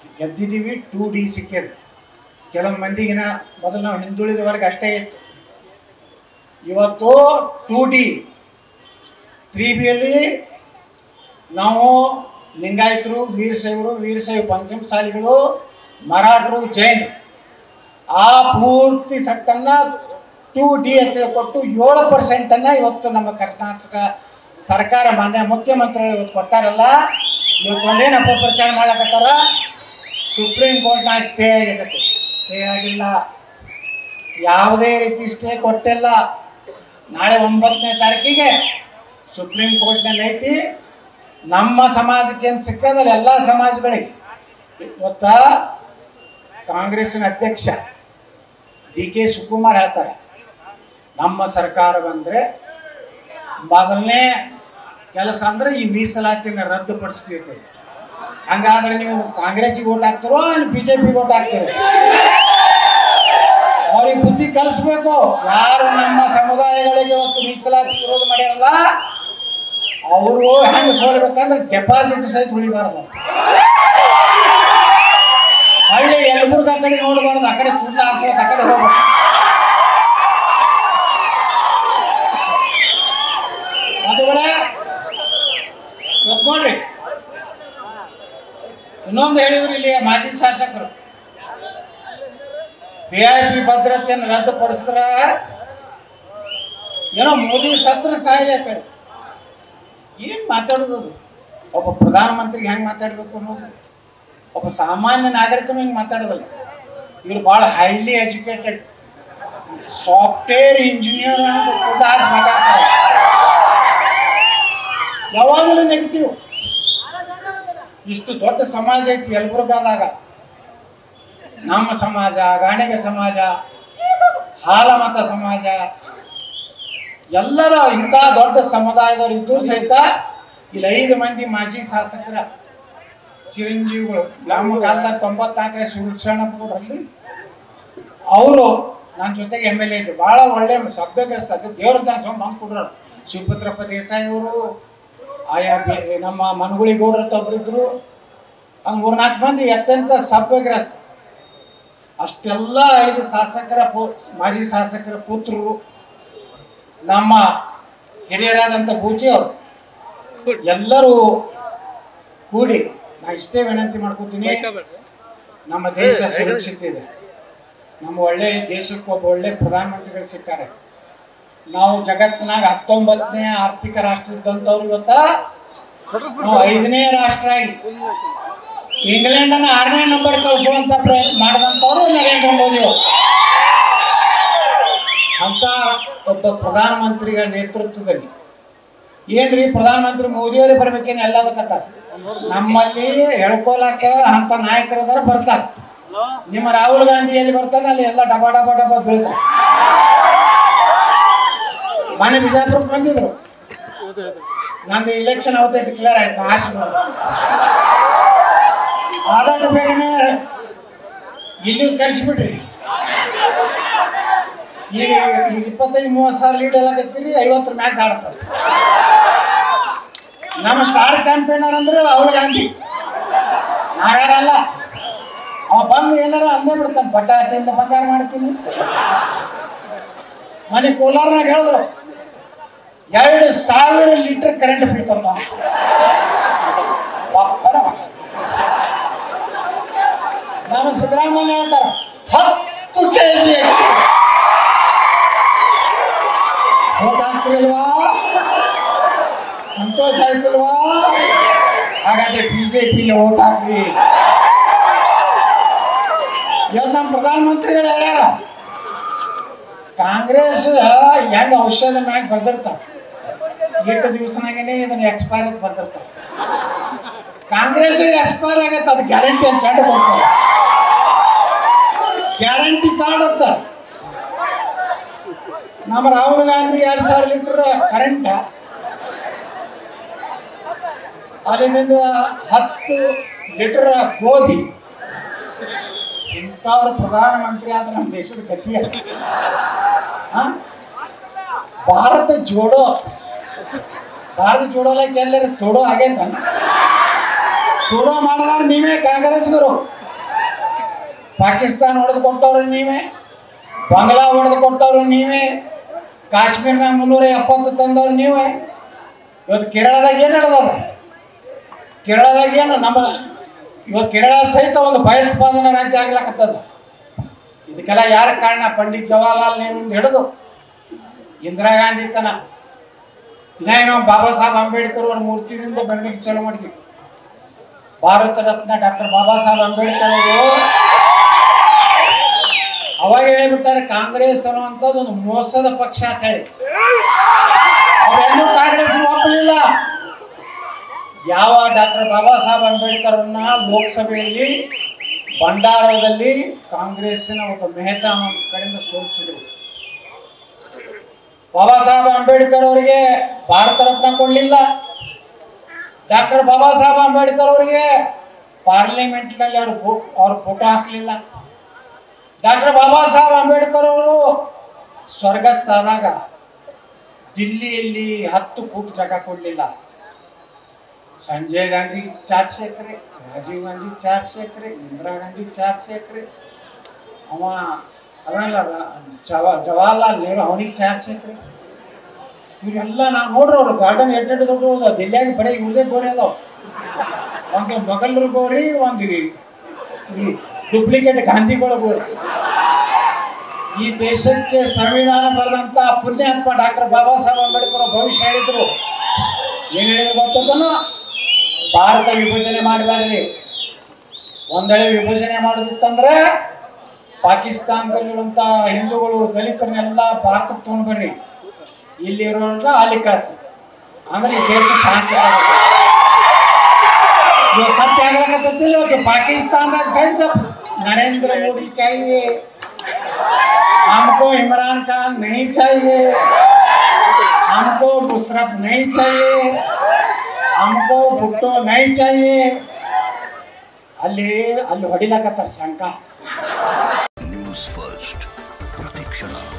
ಗೆದ್ದಿದ್ದೀವಿ two D ಸಿಕ್ಕಿದೆ ಕೆಲವು ಮಂದಿಗಿನ ಮೊದಲು ನಾವು ಹಿಂದುಳಿದ ವರ್ಗ ಅಷ್ಟೇ ಇತ್ತು ಇವತ್ತು ಟೂ ಡಿ ತ್ರೀ ಬಿಯಲ್ಲಿ ನಾವು ಲಿಂಗಾಯತರು ವೀರಶೈವರು ವೀರಶೈವ ಪಂಚಮಸಾಲಿಗಳು ಮರಾಠರು ಜೈನ್ ಆ ಪೂರ್ತಿ ಸಟ್ಟನ್ನ ಟೂ ಡಿ ಅಂತ ಕೊಟ್ಟು ಏಳು ಪರ್ಸೆಂಟನ್ನು ಇವತ್ತು ನಮ್ಮ ಕರ್ನಾಟಕ ಸರ್ಕಾರ ಮಾನ್ಯ ಮುಖ್ಯಮಂತ್ರಿಗಳು ಇವತ್ತು ಕೊಟ್ಟಾರಲ್ಲ ಇವತ್ತು ಒಂದೇನು ಅಪಪ್ರಚಾರ ಮಾಡಕತ್ತಾರ ಸುಪ್ರೀಂ ಕೋರ್ಟ್ನಾಗ ಸ್ಟೇ ಆಗಿರುತ್ತೆ ಸ್ಟೇ ಆಗಿಲ್ಲ ಯಾವುದೇ ರೀತಿ ಸ್ಟೇ ಕೊಟ್ಟಿಲ್ಲ ನಾಳೆ ಒಂಬತ್ತನೇ ತಾರೀಕಿಗೆ ಸುಪ್ರೀಂ ಕೋರ್ಟ್ನಲ್ಲಿ ಐತಿ ನಮ್ಮ ಸಮಾಜಕ್ಕೆ ಏನು ಸಿಕ್ಕದಲ್ಲ ಎಲ್ಲ ಸಮಾಜಗಳಿಗೆ ಇವತ್ತ ಕಾಂಗ್ರೆಸ್ಸಿನ ಅಧ್ಯಕ್ಷ ಡಿ ಕೆ ಶಿವಕುಮಾರ್ ಹೇಳ್ತಾರೆ ನಮ್ಮ ಸರ್ಕಾರ ಬಂದರೆ ಮೊದಲನೇ ಕೆಲಸ ಅಂದ್ರೆ ಈ ಮೀಸಲಾತಿನ ರದ್ದುಪಡಿಸ್ತಿರ್ತದೆ ಹಂಗಾದ್ರೆ ನೀವು ಕಾಂಗ್ರೆಸ್ಸಿಗೆ ಓಟ್ ಹಾಕ್ತಿರೋ ಬಿ ಜೆ ಪಿಗೆ ಓಟ್ ಹಾಕ್ತಿರೋ ಅವ್ರಿಗೆ ಬುದ್ಧಿ ಕಲಿಸ್ಬೇಕು ಯಾರು ನಮ್ಮ ಸಮುದಾಯಗಳಿಗೆ ಇವತ್ತು ಮೀಸಲಾತಿ ವಿರೋಧ ಮಾಡ್ಯಾರಲ್ಲ ಅವರು ಹೆಂಗೆ ಸೋಲ್ಬೇಕಂದ್ರೆ ಡೆಪಾಸಿಟ್ ಸಹಿತ ಉಳಿಬಾರ್ದು ಹಳ್ಳಿ ಯಲಬುರ್ಗ ಆ ಕಡೆ ನೋಡಬಾರ್ದು ಆ ಕಡೆ ಕುಂದ ಆರಿಸೋದು ಆ ಕಡೆ ಹೋಗ್ಬೇಕು ಮದುವೆ ಒಪ್ಕೊಂಡ್ರಿ ಇನ್ನೊಂದು ಹೇಳಿದ್ರು ಇಲ್ಲಿ ಮಾಜಿ ಶಾಸಕರು ಪಿ ಐ ಪಿ ಭದ್ರತೆಯನ್ನು ರದ್ದುಪಡಿಸಿದ್ರ ಏನೋ ಮೋದಿ ಸತ್ರ ಸಾಯಿಲೆ ಆ ಕಡೆ ಏನ್ ಮಾತಾಡೋದು ಅದು ಒಬ್ಬ ಪ್ರಧಾನಮಂತ್ರಿಗೆ ಹೆಂಗೆ ಮಾತಾಡ್ಬೇಕು ಅನ್ನೋದು ಒಬ್ಬ ಸಾಮಾನ್ಯ ನಾಗರಿಕನು ಹಿಂಗೆ ಮಾತಾಡೋದಲ್ಲ ಇವ್ರು ಭಾಳ ಹೈಲಿ ಎಜುಕೇಟೆಡ್ ಸಾಫ್ಟ್ವೇರ್ ಇಂಜಿನಿಯರ್ ಮಾತಾಡ್ತಾರೆ ಯಾವಾಗಲೂ ನೆಗೆಟಿವ್ ಇಷ್ಟು ದೊಡ್ಡ ಸಮಾಜ ಐತಿ ಯಲಬುರ್ಗಾದಾಗ ನಮ್ಮ ಸಮಾಜ ಗಾಣಿಗ ಸಮಾಜ ಹಾಲಮತ ಸಮಾಜ ಎಲ್ಲರ ಇಂಥ ದೊಡ್ಡ ಸಮುದಾಯದವ್ರು ಇದ್ದು ಸಹಿತ ಇಲ್ಲಿ ಐದು ಮಂದಿ ಮಾಜಿ ಶಾಸಕರ ಚಿರಂಜೀವಿಗಳು ನಮ್ಮ ಕಾಲದಾಗ ತೊಂಬತ್ನಾಲ್ಕನೇ ಶಿವಶರಣಪ್ಪಗೌಡರಲ್ಲಿ ಅವರು ನನ್ನ ಜೊತೆಗೆ ಎಮ್ ಎಲ್ ಎ ಇದ್ರು ಭಾಳ ಒಳ್ಳೆ ಸಭ್ಯಗ್ರಸ್ತ ಅದು ದೇವ್ರ ದಾಸ ಬಂದು ಕೊಡ್ರು ಶಿವಪುತ್ರಪ್ಪ ದೇಸಾಯಿ ಅವರು ಆಯಾ ಬೆ- ನಮ್ಮ ಮನಗುಳಿ ಗೌಡ್ರ ಒಬ್ಬರಿದ್ರು ಹಂಗೆ ಮೂರ್ನಾಲ್ಕು ಮಂದಿ ಅತ್ಯಂತ ಸಭ್ಯಗ್ರಸ್ತ ಅಷ್ಟೆಲ್ಲ ಐದು ಶಾಸಕರ ಪು ಮಾಜಿ ಶಾಸಕರ ಪುತ್ರರು ನಮ್ಮ ಹಿರಿಯರಾದಂಥ ಬೂಚಿ ಅವರು ಎಲ್ಲರೂ ಕೂಡಿ ನಾ ಇಷ್ಟೇ ವಿನಂತಿ ಮಾಡ್ಕೋತೀನಿ ನಮ್ಮ ದೇಶ ಸುರಕ್ಷಿತ ಇದೆ ನಮ್ಮ ಒಳ್ಳೆ ದೇಶಕ್ಕೆ ಒಬ್ಬ ಒಳ್ಳೆ ಪ್ರಧಾನಮಂತ್ರಿಗಳು ಸಿಕ್ಕಾರೆ ನಾವು ಜಗತ್ತಿನಾಗ ಹತ್ತೊಂಬತ್ತನೇ ಆರ್ಥಿಕ ರಾಷ್ಟ್ರ ಇದ್ದಂಥವ್ರು ಇವತ್ತ ನಾವು ಐದನೇ ರಾಷ್ಟ್ರ ಆಗಿ ಇಂಗ್ಲೆಂಡ್ ಅನ್ನ ಆರನೇ ನಂಬರ್ ಕಳಿಸುವಂತ ಪ್ರಯತ್ನ ಮಾಡಿದಂಥವ್ರು ನರೇಂದ್ರ ಮೋದಿ ಅವರು ಅಂತ ಒಬ್ಬ ಪ್ರಧಾನಮಂತ್ರಿಗಳ ನೇತೃತ್ವದಲ್ಲಿ ಏನ್ರಿ ಪ್ರಧಾನಮಂತ್ರಿ ಮೋದಿಯವರೇ ಬರ್ಬೇಕೇನು ಎಲ್ಲದಕ್ಕತ್ತ ನಮ್ಮಲ್ಲಿ ಹೇಳ್ಕೊಳಕ ಅಂತ ನಾಯಕರದಾರ ಬರ್ತಾರೆ ನಿಮ್ಮ ರಾಹುಲ್ ಗಾಂಧಿ ಎಲ್ಲಿ ಬರ್ತಾನೆ ಅಲ್ಲಿ ಎಲ್ಲ ಡಬ ಡಬ ಡಬ ಬೀಳ್ತಾರೆ ಮನೆ ಬಿಜಾಪುರಕ್ಕೆ ಬಂದಿದ್ರು ನಂದು ಇಲೆಕ್ಷನ್ ಅವತ್ತೇ ಡಿಕ್ಲೇರ್ ಆಯ್ತು ಆಶ್ ಆದಷ್ಟು ಬೇಗನೆ ಇಲ್ಲಿ ಕರ್ಸಿಬಿಡ್ರಿ ಈಗ ಈಗ ಇಪ್ಪತ್ತೈದು ಮೂವತ್ತು ಸಾವಿರ ಲೀಡ್ ಎಲ್ಲ ಕತ್ತೀರಿ ಐವತ್ತರ ಮ್ಯಾಚ್ ಆಡ್ತಾರೆ ನಮ್ಮ ಸ್ಟಾರ್ ಕ್ಯಾಂಪೇನರ್ ಅಂದ್ರೆ ರಾಹುಲ್ ಗಾಂಧಿ ನಾವ್ಯಾರಲ್ಲ ಅವ ಬಂದು ಏನಾರ ಅಂದೇ ಬಿಡ್ತಾನೆ ಬಟಾಟೆಯಿಂದ ಬಂಗಾರ ಮಾಡ್ತೀನಿ ಮನೆ ಕೋಲಾರ್ನಾಗ ಹೇಳಿದ್ರು ಎರಡು ಸಾವಿರ ಲೀಟರ್ ಕರೆಂಟ್ ಫ್ರೀ ಕೊಡ್ತಾವ ನಮ್ಮ ಸಿದ್ದರಾಮಯ್ಯ ಹೇಳ್ತಾರ ಹತ್ತು ಕೆ ಜಿ ಓಟ್ ಹಾಕ್ತಿಲ್ವಾ ಸಂತೋಷ ಆಯ್ತಿಲ್ವಾ ಹಾಗಾದ್ರೆ ಬಿಜೆಪಿಗೆ ಓಟ್ ಹಾಕ್ರಿ ಇವತ್ತು ನಮ್ಮ ಪ್ರಧಾನಮಂತ್ರಿಗಳು ಹೇಳ್ಯಾರ ಕಾಂಗ್ರೆಸ್ ಹೆಂಗ್ ಔಷಧ ಮ್ಯಾಗ ಬರ್ದಿರ್ತಾರ ಎಷ್ಟು ದಿವಸನಾಗೇನೆ ಇದನ್ನ ಎಕ್ಸ್ಪೈರ್ ಅಂತ ಬರ್ದಿರ್ತಾರ ಕಾಂಗ್ರೆಸ್ ಎಕ್ಸ್ಪೈರ್ ಆಗತ್ತೆ ಅದು ಗ್ಯಾರಂಟಿ ಅಂತ ಚಂಡ ಕೊಡ್ತಾರೆ ಗ್ಯಾರಂಟಿ ಕಾರ್ಡ್ ಅಂತ ನಮ್ಮ ರಾಹುಲ್ ಗಾಂಧಿ ಎರಡ್ ಸಾವಿರ ಲೀಟರ್ ಕರೆಂಟ್ ಅಲ್ಲಿಂದ ಹತ್ತು ಲೀಟರ್ ಗೋಧಿ ಇಂಥವ್ರು ಪ್ರಧಾನಮಂತ್ರಿ ಆದ್ರೆ ನಮ್ಮ ದೇಶದ ಗತಿಯ ಆ? ಭಾರತ ಜೋಡೋ ಭಾರತ ಜೋಡೋಲಕ್ಕೆ ಎಲ್ಲರ ತೋಡೋ ಆಗೈತ ಶುರು ಮಾಡಿದಾರ ನೀವೇ ಕಾಂಗ್ರೆಸ್ಗರು ಪಾಕಿಸ್ತಾನ ಹೊಡೆದು ಕೊಟ್ಟವ್ರು ನೀವೇ ಬಂಗ್ಲಾ ಹೊಡೆದು ಕೊಟ್ಟವ್ರು ನೀವೇ ಕಾಶ್ಮೀರ್ನಾಗ ಮುನ್ನೂರ ಎಪ್ಪತ್ತು ತಂದವ್ರು ನೀವೇ ಇವತ್ತು ಕೇರಳದಾಗ ಏನು ನಡೆದದ ಕೇರಳದಾಗ ಏನು ನಮ್ಮ ಇವತ್ತು ಕೇರಳ ಸಹಿತ ಒಂದು ಭಯೋತ್ಪಾದನಾ ರಾಜ್ಯ ಆಗ್ಲಕತ್ತದ ಇದಕ್ಕೆಲ್ಲ ಯಾರ ಕಾರಣ ಪಂಡಿತ್ ಜವಾಹರ್ಲಾಲ್ ನೆಹರು ಹಿಡಿದು ಇಂದಿರಾ ಗಾಂಧಿ ತನ ಇನ್ನ ಏನೋ ಬಾಬಾ ಸಾಹೇಬ್ ಅಂಬೇಡ್ಕರ್ ಅವ್ರ ಮೂರ್ತಿದಿಂದ ಬೆಳವಣಿಗೆ ಚಾಲು ಮಾಡ್ತೀವಿ ಭಾರತ ರತ್ನ ಡಾಕ್ಟರ್ ಬಾಬಾ ಸಾಹೇಬ್ ಅಂಬೇಡ್ಕರ್ ಅವರು ಅವಾಗ ಹೇಳ್ಬಿಟ್ಟಾರೆ ಕಾಂಗ್ರೆಸ್ ಅನ್ನುವಂಥದ್ದು ಒಂದು ಮೋಸದ ಪಕ್ಷ ಅಂತ ಹೇಳಿ ಅವರೆಲ್ಲೂ ಕಾಂಗ್ರೆಸ್ ಒಪ್ಪಲಿಲ್ಲ ಯಾವ ಡಾಕ್ಟರ್ ಬಾಬಾ ಸಾಹೇಬ್ ಅಂಬೇಡ್ಕರ್ ಅವ್ರನ್ನ ಲೋಕಸಭೆಯಲ್ಲಿ ಭಂಡಾರದಲ್ಲಿ ಕಾಂಗ್ರೆಸ್ಸಿನ ಒಬ್ಬ ಮೆಹತಾ ಅನ್ನೋ ಕಡೆಯಿಂದ ಸೋಲಿಸಿದ್ರು ಬಾಬಾ ಸಾಹೇಬ್ ಅಂಬೇಡ್ಕರ್ ಅವರಿಗೆ ಭಾರತ ರತ್ನ ಕೊಡಲಿಲ್ಲ ಡಾಕ್ಟರ್ ಬಾಬಾ ಸಾಹೇಬ್ ಅಂಬೇಡ್ಕರ್ ಅವರಿಗೆ ಪಾರ್ಲಿಮೆಂಟ್ನಲ್ಲಿ ಅವರು ಅವ್ರ ಫೋಟೋ ಹಾಕಲಿಲ್ಲ ಡಾಕ್ಟರ್ ಬಾಬಾ ಸಾಹೇಬ್ ಅಂಬೇಡ್ಕರ್ ಅವರು ಸ್ವರ್ಗಸ್ಥ ಆದಾಗ ದಿಲ್ಲಿಯಲ್ಲಿ ಹತ್ತು ಫೂಟ್ ಜಾಗ ಕೊಡಲಿಲ್ಲ ಸಂಜಯ್ ಗಾಂಧಿ ಚಾರ್ಜ್ ಎಕರೆ ರಾಜೀವ್ ಗಾಂಧಿ ಚಾರ್ಜ್ ಎಕರೆ ಇಂದಿರಾ ಗಾಂಧಿ ಚಾರ್ಜ್ ಎಕರೆ ಅವ ಅದಲ್ಲ ರ- ಜವ ಜವಾಹರ್ಲಾಲ್ ನೆಹರು ಅವನಿಗೆ ಚಾರ್ಜ್ ಎಕರೆ ಇವರೆಲ್ಲ ನಾವು ನೋಡ್ರಿ ಅವ್ರು ಗಾರ್ಡನ್ ಎಟ್ಟೆಟ್ಟು ದೊಡ್ಡ ಅದಾವ ದಿಲ್ಲಿಯಾಗ ಬರೀ ಇವ್ರದೇ ಗೋರಿ ಅದಾವ ಒಂದು ಮೊಘಲರ ಗೋರಿ ಒಂದು ಈ ಡೂಪ್ಲಿಕೇಟ್ ಗಾಂಧಿಗಳ ಗೋರಿ ಈ ದೇಶಕ್ಕೆ ಸಂವಿಧಾನ ಬರೆದಂತ ಪುಣ್ಯಾತ್ಮ ಡಾಕ್ಟರ್ ಬಾಬಾ ಸಾಹೇಬ್ ಅಂಬೇಡ್ಕರ್ ಅವ್ರ ಭವಿಷ್ಯ ಹೇಳಿದ್ರು ಏನ್ ಹೇಳಿದ್ರು ಗೊತ್ತದನ್ನ ಭಾರತ ವಿಭಜನೆ ಮಾಡಬೇಡ್ರಿ ಒಂದಳೆ ವಿಭಜನೆ ಮಾಡೋದಿತ್ತಂದ್ರೆ ಪಾಕಿಸ್ತಾನದಲ್ಲಿರುವಂತ ಹಿಂದೂಗಳು ದಲಿತರನ್ನೆಲ್ಲ ಭಾರತಕ್ಕೆ ತಗೊಂಡು ಬರ್ರಿ ಇಲ್ಲಿರೋರ ಅಲ್ಲಿ ಕಳಿಸಿ ಅಂದ್ರೆ ಈ ದೇಶ ಶಾಂತಿ ಆಗುತ್ತೆ. ಇವಾಗ ಸತ್ಯ ಆಗ್ಲಕತ್ತಿಲ್ಲ ಇವತ್ತು ಪಾಕಿಸ್ತಾನದಾಗ ಸಹಿತ ನರೇಂದ್ರ ಮೋದಿ ಚಾಹಿए हमको इमरान खान नहीं चाहिए हमको मुशरफ नहीं चाहिए हमको भुट्टो नहीं चाहिए ಅಲ್ಲಿ ಅಲ್ಲಿ ಹೊಡಿಲಕತ್ತಾರ ಶಂಕ ನ್ಯೂಸ್ ಫಸ್ಟ್ ಪ್ರತಿಕ್ಷಣ